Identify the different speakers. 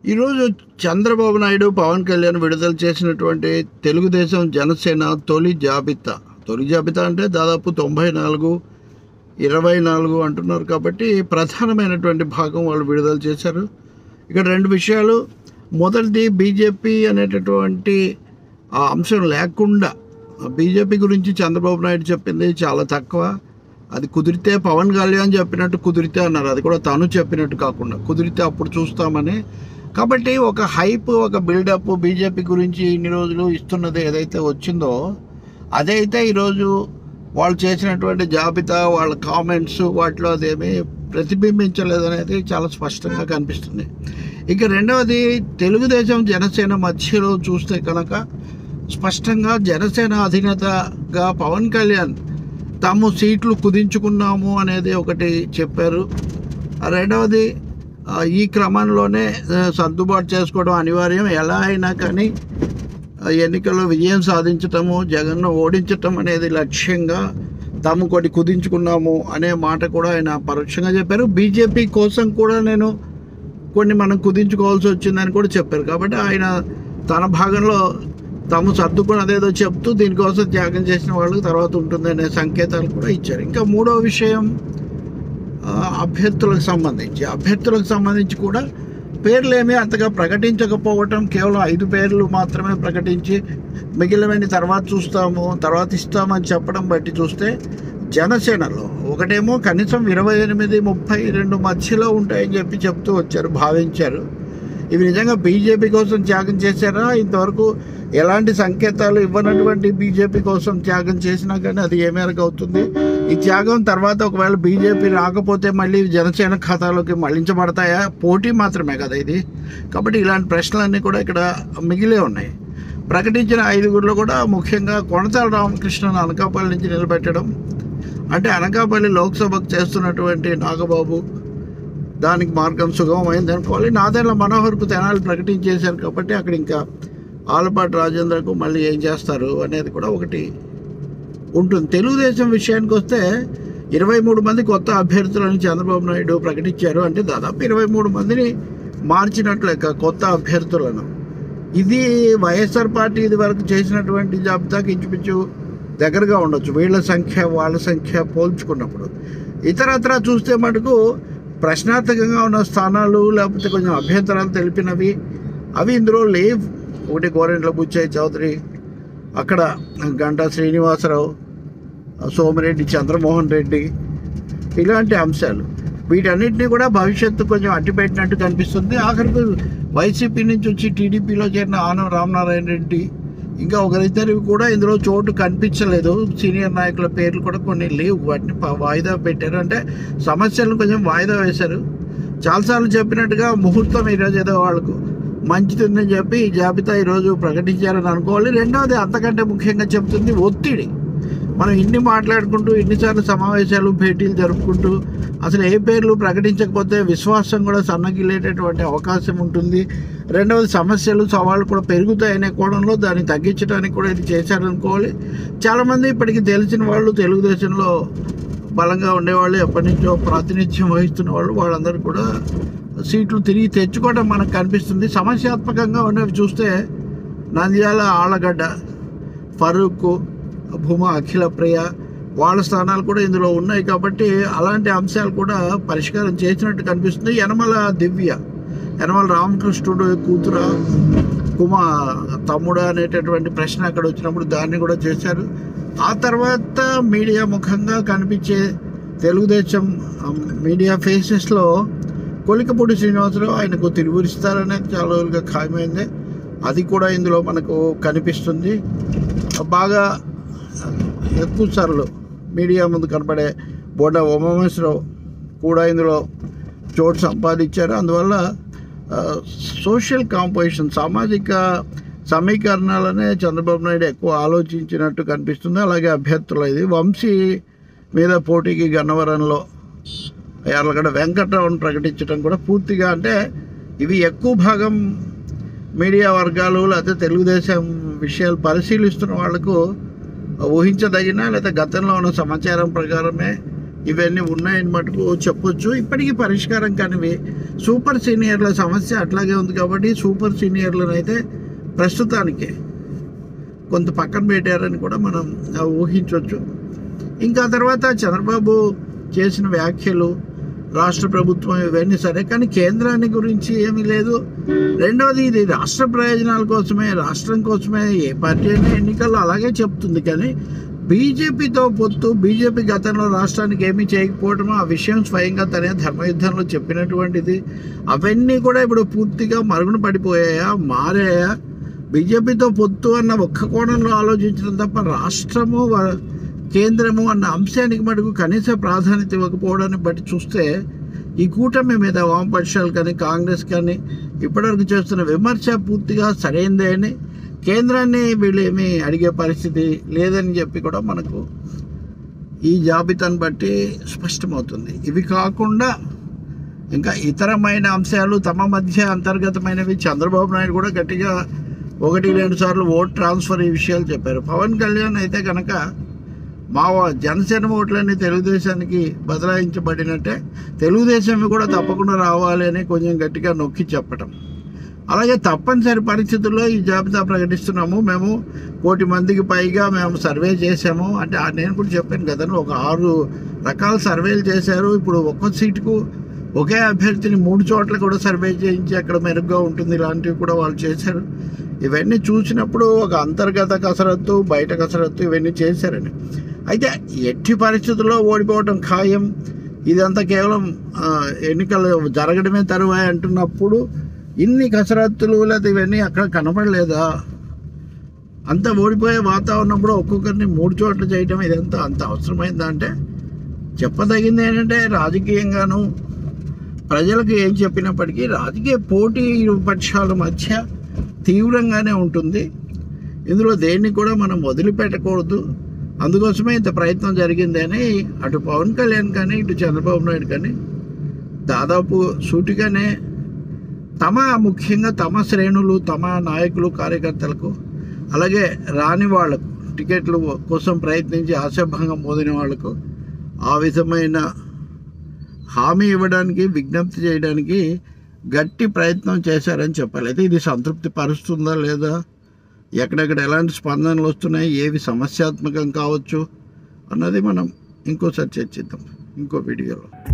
Speaker 1: ఈరోజు చంద్రబాబు నాయుడు పవన్ కళ్యాణ్ విడుదల చేసినటువంటి తెలుగుదేశం జనసేన తొలి జాబితా తొలి జాబితా అంటే దాదాపు తొంభై నాలుగు ఇరవై నాలుగు అంటున్నారు కాబట్టి ప్రధానమైనటువంటి భాగం వాళ్ళు విడుదల చేశారు ఇక్కడ రెండు విషయాలు మొదటిది బీజేపీ అనేటటువంటి ఆ అంశం లేకుండా బీజేపీ గురించి చంద్రబాబు నాయుడు చెప్పింది చాలా తక్కువ అది కుదిరితే పవన్ కళ్యాణ్ చెప్పినట్టు కుదిరితే అన్నారు అది కూడా తను చెప్పినట్టు కాకుండా కుదిరితే అప్పుడు చూస్తామని కాబట్టి ఒక హైప్ ఒక బిల్డప్ బీజేపీ గురించి ఇన్ని రోజులు ఇస్తున్నది ఏదైతే వచ్చిందో అదైతే ఈరోజు వాళ్ళు చేసినటువంటి జాబితా వాళ్ళ కామెంట్స్ వాటిలో అదేమీ ప్రతిబింబించలేదు అనేది చాలా స్పష్టంగా కనిపిస్తుంది ఇక రెండవది తెలుగుదేశం జనసేన మధ్యలో చూస్తే కనుక స్పష్టంగా జనసేన అధినేతగా పవన్ కళ్యాణ్ తాము సీట్లు కుదించుకున్నాము అనేది ఒకటి చెప్పారు ఆ రెండవది ఆ, ఈ క్రమంలోనే ఆ, సర్దుబాటు చేసుకోవడం అనివార్యం ఎలా అయినా కానీ ఆ, ఎన్నికల్లో విజయం సాధించటము జగన్ను ఓడించటం అనేది లక్ష్యంగా తాము కొన్ని కుదించుకున్నాము అనే మాట కూడా ఆయన పరోక్షంగా చెప్పారు బీజేపీ కోసం కూడా నేను కొన్ని మనం కుదించుకోవాల్సి వచ్చిందని కూడా చెప్పారు కాబట్టి ఆయన తన భాగంలో తాము సర్దుకున్నదేదో చెప్తూ దీనికోసం త్యాగం చేసిన వాళ్ళకి తర్వాత ఉంటుందనే సంకేతాలు కూడా ఇచ్చారు ఇంకా మూడో విషయం ఆ, అభ్యర్థులకు సంబంధించి అభ్యర్థులకు సంబంధించి కూడా పేర్లు ఏమీ అంతగా ప్రకటించకపోవటం కేవలం ఐదు పేర్లు మాత్రమే ప్రకటించి మిగిలినవన్నీ తర్వాత చూస్తాము తర్వాత ఇస్తామని చెప్పడం బట్టి చూస్తే జనసేనలో ఒకటేమో కనీసం ఇరవై ఎనిమిది ముప్పై రెండు మధ్యలో ఉంటాయని చెప్పి చెప్తూ వచ్చారు భావించారు ఇవి నిజంగా బీజేపీ కోసం త్యాగం చేశారా ఇంతవరకు ఎలాంటి సంకేతాలు ఇవ్వనటువంటి బీజేపీ కోసం త్యాగం చేసినా కానీ అది ఏ మేరకు అవుతుంది ఈ త్యాగం తర్వాత ఒకవేళ బీజేపీ రాకపోతే మళ్ళీ జనసేన ఖాతాలోకి మళ్లించబడతాయా పోటీ మాత్రమే కదా ఇది కాబట్టి ఇలాంటి ప్రశ్నలన్నీ కూడా ఇక్కడ మిగిలే ఉన్నాయి ప్రకటించిన ఐదుగురిలో కూడా ముఖ్యంగా కొనతాల రామకృష్ణను అనకాపల్లి నుంచి నిలబెట్టడం అంటే అనకాపల్లి లోక్సభకు చేస్తున్నటువంటి నాగబాబు దానికి మార్గం సుగమమైంది అనుకోవాలి నాదేళ్ల మనోహర్కు తెనాలి ప్రకటించేశారు కాబట్టి అక్కడ ఇంకా ఆలపాటి రాజేంద్రకు మళ్ళీ ఏం చేస్తారు అనేది కూడా ఒకటి ఉంటుంది తెలుగుదేశం విషయానికి వస్తే ఇరవై మూడు మంది కొత్త అభ్యర్థులని చంద్రబాబు నాయుడు ప్రకటించారు అంటే దాదాపు ఇరవై మూడు మందిని మార్చినట్లు లెక్క కొత్త అభ్యర్థులను ఇది వైఎస్ఆర్ పార్టీ ఇది వరకు చేసినటువంటి జాబితాకి ఇంచుమించు దగ్గరగా ఉండొచ్చు వీళ్ళ సంఖ్య వాళ్ళ సంఖ్య పోల్చుకున్నప్పుడు ఇతరత్ర చూస్తే మటుకు ప్రశ్నార్థకంగా ఉన్న స్థానాలు లేకపోతే కొంచెం అభ్యంతరాలు తెలిపినవి అవి ఇందులో లేవు ఒకటి గోరెంట్ల బుచ్చయ్య చౌదరి అక్కడ గంటా శ్రీనివాసరావు సోమిరెడ్డి చంద్రమోహన్ రెడ్డి ఇలాంటి అంశాలు వీటన్నిటిని కూడా భవిష్యత్తు కొంచెం అట్టిపెట్టినట్టు కనిపిస్తుంది ఆఖరికి వైసీపీ నుంచి వచ్చి టీడీపీలో చేరిన ఆనం రామనారాయణ రెడ్డి ఇంకా ఒకరిద్దరివి కూడా ఇందులో చోటు కనిపించలేదు సీనియర్ నాయకుల పేర్లు కూడా కొన్ని లేవు వాటిని ప- వాయిదా పెట్టారు అంటే సమస్యలను కొంచెం వాయిదా వేశారు చాలాసార్లు చెప్పినట్టుగా ముహూర్తం ఈరోజు ఏదో వాళ్ళకు మంచిదని చెప్పి ఈ జాబితా ఈరోజు ప్రకటించారని అనుకోవాలి రెండవది అంతకంటే ముఖ్యంగా చెప్తుంది ఒత్తిడి మనం ఇన్ని మాట్లాడుకుంటూ ఇన్నిసార్లు సమావేశాలు భేటీలు జరుపుకుంటూ అసలు ఏ పేర్లు ప్రకటించకపోతే విశ్వాసం కూడా సన్నగిల్లేటటువంటి అవకాశం ఉంటుంది రెండవది సమస్యలు సవాళ్ళు కూడా పెరుగుతాయనే కోణంలో దాన్ని తగ్గించడానికి కూడా ఇది చేశారనుకోవాలి చాలామంది ఇప్పటికి తెలిసిన వాళ్ళు తెలుగుదేశంలో బలంగా ఉండేవాళ్ళు ఎప్పటి నుంచో ప్రాతినిధ్యం వహిస్తున్న వాళ్ళు వాళ్ళందరూ కూడా సీట్లు తిరిగి తెచ్చుకోవడం మనకు కనిపిస్తుంది సమస్యాత్మకంగా ఉన్నవి చూస్తే నంద్యాల ఆళ్ళగడ్డ ఫరూక్ భూమా అఖిల ప్రియ వాళ్ళ స్థానాలు కూడా ఇందులో ఉన్నాయి కాబట్టి అలాంటి అంశాలు కూడా పరిష్కారం చేసినట్టు కనిపిస్తుంది యనమల దివ్య యనమల రామకృష్ణుడు కూతుర కుమ తమ్ముడు అనేటటువంటి ప్రశ్న అక్కడ వచ్చినప్పుడు దాన్ని కూడా చేశారు ఆ తర్వాత మీడియా ముఖంగా కనిపించే తెలుగుదేశం ఆ, మీడియా ఫేసెస్లో కొలికపూడి శ్రీనివాసరావు ఆయనకు తిరుగురిస్తారనేది చాలా రోజులుగా ఖాయమైంది అది కూడా ఇందులో మనకు కనిపిస్తుంది బాగా ఎక్కువ సార్లు మీడియా ముందు కనపడే బోడా ఉమామేశ్వరరావు కూడా ఇందులో చోటు సంపాదించారు అందువల్ల ఆ, సోషల్ కాంపోజిషన్ సామాజిక సమీకరణాలనే చంద్రబాబు నాయుడు ఎక్కువ ఆలోచించినట్టు కనిపిస్తుంది అలాగే అభ్యర్థులు ఇది వంశీ మీద పోటీకి గన్నవరంలో యార్లగడ్డ వెంకట్రావును ప్రకటించడం కూడా పూర్తిగా అంటే ఇవి ఎక్కువ భాగం మీడియా వర్గాలు లేకపోతే తెలుగుదేశం విషయాలు పరిశీలిస్తున్న వాళ్లకు ఊహించదగిన లేదా గతంలో ఉన్న సమాచారం ప్రకారమే ఇవన్నీ ఉన్నాయని మటుకు చెప్పొచ్చు ఇప్పటికీ పరిష్కారం కానివి సూపర్ సీనియర్ల సమస్య అట్లాగే ఉంది కాబట్టి సూపర్ సీనియర్లను అయితే ప్రస్తుతానికి కొంత పక్కన పెట్టారని కూడా మనం ఆ, ఊహించవచ్చు ఇంకా తర్వాత చంద్రబాబు చేసిన వ్యాఖ్యలు రాష్ట్ర ప్రభుత్వం ఇవన్నీ సరే కానీ కేంద్రాన్ని గురించి ఏమీ లేదు రెండవది ఇది రాష్ట్ర ప్రయోజనాల కోసమే రాష్ట్రం కోసమే ఏ పార్టీ అయినా ఎన్నికల్లో అలాగే చెప్తుంది కానీ బీజేపీతో పొత్తు బీజేపీ గతంలో రాష్ట్రానికి ఏమీ చేయకపోవడం ఆ విషయం స్వయంగా తనే ధర్మయుద్ధంలో చెప్పినటువంటిది అవన్నీ కూడా ఇప్పుడు పూర్తిగా మరుగున పడిపోయాయా మారాయా బీజేపీతో పొత్తు అన్న ఒక్క కోణంలో ఆలోచించడం తప్ప రాష్ట్రము వ- కేంద్రము అన్న అంశానికి మటుకు కనీస ప్రాధాన్యత ఇవ్వకపోవడాన్ని బట్టి చూస్తే ఈ కూటమి మీద వామపక్షాలు కానీ కాంగ్రెస్ కానీ ఇప్పటివరకు చేస్తున్న విమర్శ పూర్తిగా సరైందే అని కేంద్రాన్ని వీళ్ళు ఏమీ అడిగే పరిస్థితి లేదని చెప్పి కూడా మనకు ఈ జాబితాను బట్టి స్పష్టమవుతుంది ఇవి కాకుండా ఇంకా ఇతరమైన అంశాలు తమ మధ్య అంతర్గతమైనవి చంద్రబాబు నాయుడు కూడా గట్టిగా ఒకటి రెండు సార్లు ఓట్ ట్రాన్స్ఫర్ ఈ విషయాలు చెప్పారు పవన్ కళ్యాణ్ అయితే కనుక మా జనసేన ఓట్లన్నీ తెలుగుదేశానికి బదలాయించబడినట్టే తెలుగుదేశం కూడా తప్పకుండా రావాలి అని కొంచెం గట్టిగా నొక్కి చెప్పటం అలాగే తప్పనిసరి పరిస్థితుల్లో ఈ జాబితా ప్రకటిస్తున్నాము మేము కోటి మందికి పైగా మేము సర్వే చేసాము అంటే ఆ- నేను కూడా చెప్పాను కదండి ఒక ఆరు రకాల సర్వేలు చేశారు ఇప్పుడు ఒక్కో సీటుకు ఒకే అభ్యర్థిని మూడు చోట్ల కూడా సర్వే చేయించి అక్కడ మెరుగ్గా ఉంటుంది ఇలాంటివి కూడా వాళ్ళు చేశారు ఇవన్నీ చూసినప్పుడు ఒక అంతర్గత కసరత్తు బయట కసరత్తు ఇవన్నీ చేశారని అయితే ఎట్టి పరిస్థితుల్లో ఓడిపోవడం ఖాయం ఇదంతా కేవలం ఆ, ఎన్నికలు జరగడమే తరువాయి అంటున్నప్పుడు ఇన్ని కసరత్తులు లేదా ఇవన్నీ అక్కడ కనపడలేదా అంత ఓడిపోయే వాతావరణం కూడా ఒక్కొక్కరిని మూడు చోట్ల చేయటం ఇదంతా అంత అవసరమైందా అంటే చెప్పదగింది ఏంటంటే రాజకీయంగాను ప్రజలకు ఏం చెప్పినప్పటికీ రాజకీయ పోటీ ఇరు పక్షాల మధ్య తీవ్రంగానే ఉంటుంది ఇందులో దేన్ని కూడా మనం వదిలిపెట్టకూడదు అందుకోసమే ఇంత ప్రయత్నం జరిగింది అని అటు పవన్ కళ్యాణ్ కానీ ఇటు చంద్రబాబు నాయుడు కానీ దాదాపు సూటిగానే తమ ముఖ్యంగా తమ శ్రేణులు తమ నాయకులు కార్యకర్తలకు అలాగే రాని వాళ్లకు టికెట్లు కోసం ప్రయత్నించి ఆశాభంగం పొందిన వాళ్లకు ఆ విధమైన హామీ ఇవ్వడానికి విజ్ఞప్తి చేయడానికి గట్టి ప్రయత్నం చేశారని చెప్పాలి అయితే ఇది సంతృప్తి పరుస్తుందా లేదా ఎక్కడెక్కడ ఎలాంటి స్పందనలు వస్తున్నాయి ఏవి సమస్యాత్మకం కావచ్చు అన్నది మనం ఇంకోసారి చర్చిద్దాం ఇంకో వీడియోలో